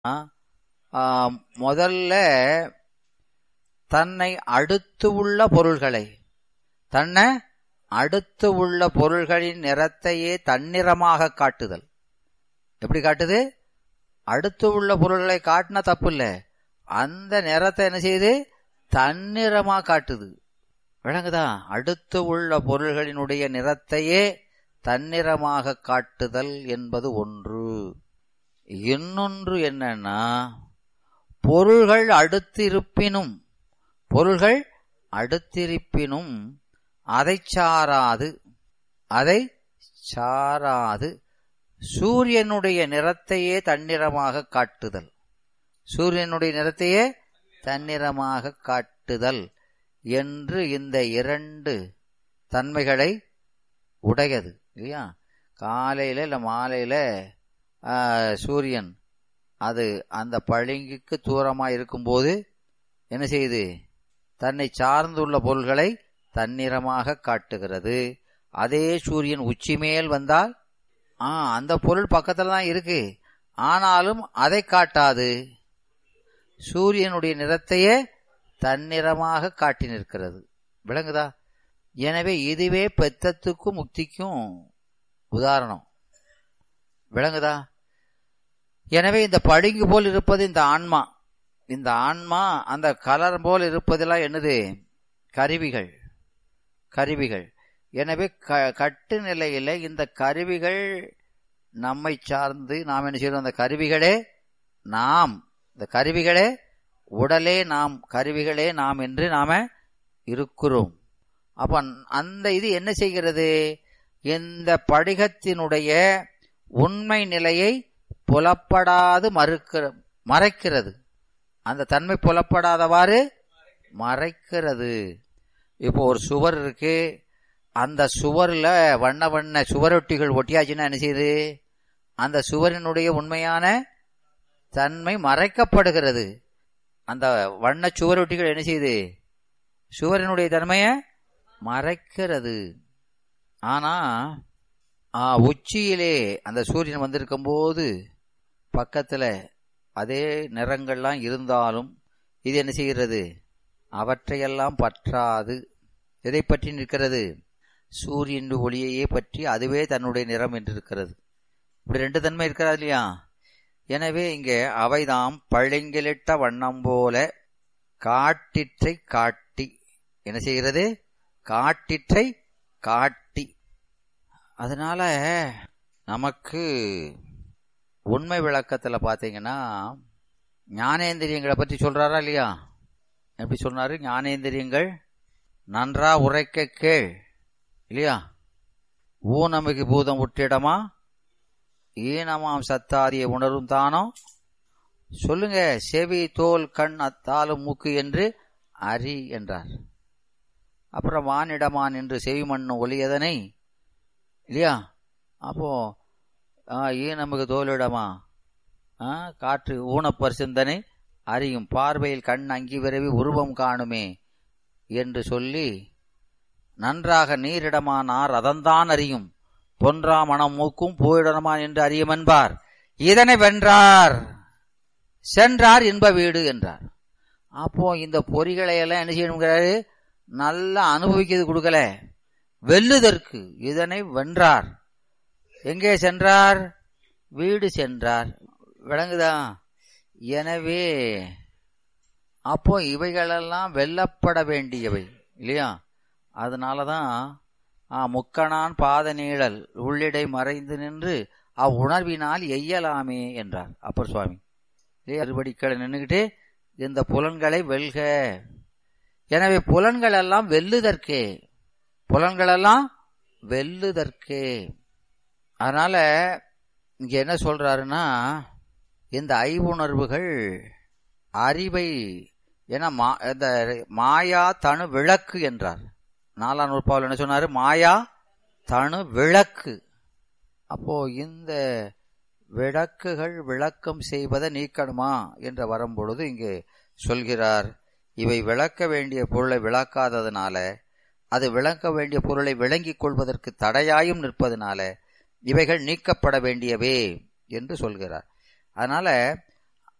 ஆ, முதல்ல தன்னை அடுத்து உள்ள பொருள்களை தன்னை அடுத்து உள்ள பொருள்களின் நிறத்தையே தன்னிறமாக காட்டுதல் எப்படி காட்டுது அடுத்து உள்ள பொருள்களை காட்டினா தப்பு இல்ல அந்த நிறத்தை என்ன செய்யுது தன்னிறமா காட்டுது விளங்குதா அடுத்து உள்ள பொருள்களினுடைய நிறத்தையே தன்னிறமாக காட்டுதல் என்பது ஒன்று இன்னொன்று என்னன்னா பொருள்கள் அடுத்திருப்பினும் பொருள்கள் அடுத்திருப்பினும் அதை சாராது அதை சாராது சூரியனுடைய நிறத்தையே தன்னிறமாக காட்டுதல் சூரியனுடைய நிறத்தையே தன்னிறமாக காட்டுதல் என்று இந்த இரண்டு தன்மைகளை உடையது இல்லையா காலையில இல்ல மாலையில ஆ, சூரியன் அது அந்த பளிங்குக்கு தூரமா இருக்கும்போது என்ன செய்யுது தன்னை சார்ந்துள்ள பொருள்களை தன்னிறமாக காட்டுகிறது அதே சூரியன் உச்சி மேல் வந்தால் ஆ அந்த பொருள் பக்கத்துல தான் இருக்கு ஆனாலும் அதை காட்டாது சூரியனுடைய நிறத்தையே தன்னிறமாக காட்டி நிற்கிறது விளங்குதா எனவே இதுவே பெத்தத்துக்கும் முக்திக்கும் உதாரணம் விளங்குதா எனவே இந்த பளிங்கு போல் இருப்பது இந்த ஆன்மா இந்த ஆன்மா அந்த கலர் போல் இருப்பதெல்லாம் என்னது கருவிகள் கருவிகள் எனவே க கட்டு நிலையில இந்த கருவிகள் நம்மை சார்ந்து நாம் என்ன செய்யறோம் அந்த கருவிகளே நாம் இந்த கருவிகளே உடலே நாம் கருவிகளே நாம் என்று நாம இருக்கிறோம் அப்ப அந்த இது என்ன செய்கிறது இந்த படிகத்தினுடைய உண்மை நிலையை புலப்படாது மறுக்கிற மறைக்கிறது அந்த தன்மை புலப்படாதவாறு மறைக்கிறது இப்போ ஒரு சுவர் இருக்கு அந்த சுவர்ல வண்ண வண்ண சுவரொட்டிகள் ஒட்டியாச்சுன்னா என்ன செய்யுது அந்த சுவரினுடைய உண்மையான தன்மை மறைக்கப்படுகிறது அந்த வண்ண சுவரொட்டிகள் என்ன செய்யுது சுவரினுடைய தன்மையை மறைக்கிறது ஆனா ஆ, உச்சியிலே அந்த சூரியன் வந்திருக்கும் போது பக்கத்துல அதே நிறங்கள்லாம் இருந்தாலும் இது என்ன செய்கிறது அவற்றையெல்லாம் பற்றாது எதை பற்றி நிற்கிறது சூரியன் ஒளியையே பற்றி அதுவே தன்னுடைய நிறம் என்று இருக்கிறது இப்படி ரெண்டு தன்மை இருக்கிறா இல்லையா எனவே இங்கே அவைதாம் பளிங்கிலிட்ட வண்ணம் போல காட்டிற்றை காட்டி என்ன செய்கிறது காட்டிற்றை காட்டி அதனால நமக்கு உண்மை விளக்கத்துல பாத்தீங்கன்னா ஞானேந்திரியங்களை பற்றி சொல்றாரா இல்லையா எப்படி சொன்னாரு ஞானேந்திரியங்கள் நன்றா உரைக்க கேள் இல்லையா ஊனமிகு பூதம் உற்றிடமா ஈனமாம் சத்தாதிய உணரும் தானோ சொல்லுங்க செவி தோல் கண் அத்தாலும் மூக்கு என்று அறி என்றார் அப்புறம் வானிடமான் என்று செவி மண்ணும் ஒளியதனை இல்லையா அப்போ ஆ, ஈனமிகு தோலிடமா ஆ, காற்று ஊனப்பர் சிந்தனை அறியும் பார்வையில் கண் அங்கி விரவி உருவம் காணுமே என்று சொல்லி நன்றாக நீரிடமானார் அதன்தான் அறியும் பொன்றா மனம் மூக்கும் பூயிடமான் என்று அறியுமென்பார் இதனை வென்றார் சென்றார் இன்ப வீடு என்றார் அப்போ இந்த பொறிகளை எல்லாம் என்ன செய்யணுங்கிறாரு நல்லா அனுபவிக்கிறது கொடுக்கல வெல்லுதற்கு இதனை வென்றார் எங்கே சென்றார் வீடு சென்றார் விளங்குதா எனவே அப்போ இவைகளெல்லாம் வெல்லப்பட வேண்டியவை இல்லையா அதனாலதான் ஆ, முக்கணான் பாத நீழல் உள்ளிடை மறைந்து நின்று அவ்வுணர்வினால் எய்யலாமே என்றார் அப்பர் சுவாமி இல்லையா அறுபடிக்களை நின்றுகிட்டு இந்த புலன்களை வெல்க எனவே புலன்கள் எல்லாம் வெல்லுதற்கே புலன்கள் எல்லாம் வெல்லுதற்கே அதனால இங்க என்ன சொல்றாருன்னா இந்த ஐவுணர்வுகள் அறிவை என மா- இந்த மாயா தனு விளக்கு என்றார் நாலாம் நூற்பாவில் என்ன சொன்னாரு மாயா தனு விளக்கு அப்போ இந்த விளக்குகள் விளக்கம் செய்வதை நீக்கணுமா என்ற வரும்பொழுது இங்கே சொல்கிறார் இவை விளக்க வேண்டிய பொருளை விளக்காததுனால அது விளக்க வேண்டிய பொருளை விளங்கிக் கொள்வதற்கு தடையாயும் நிற்பதனால இவைகள் நீக்கப்பட வேண்டியவே என்று சொல்கிறார் அதனால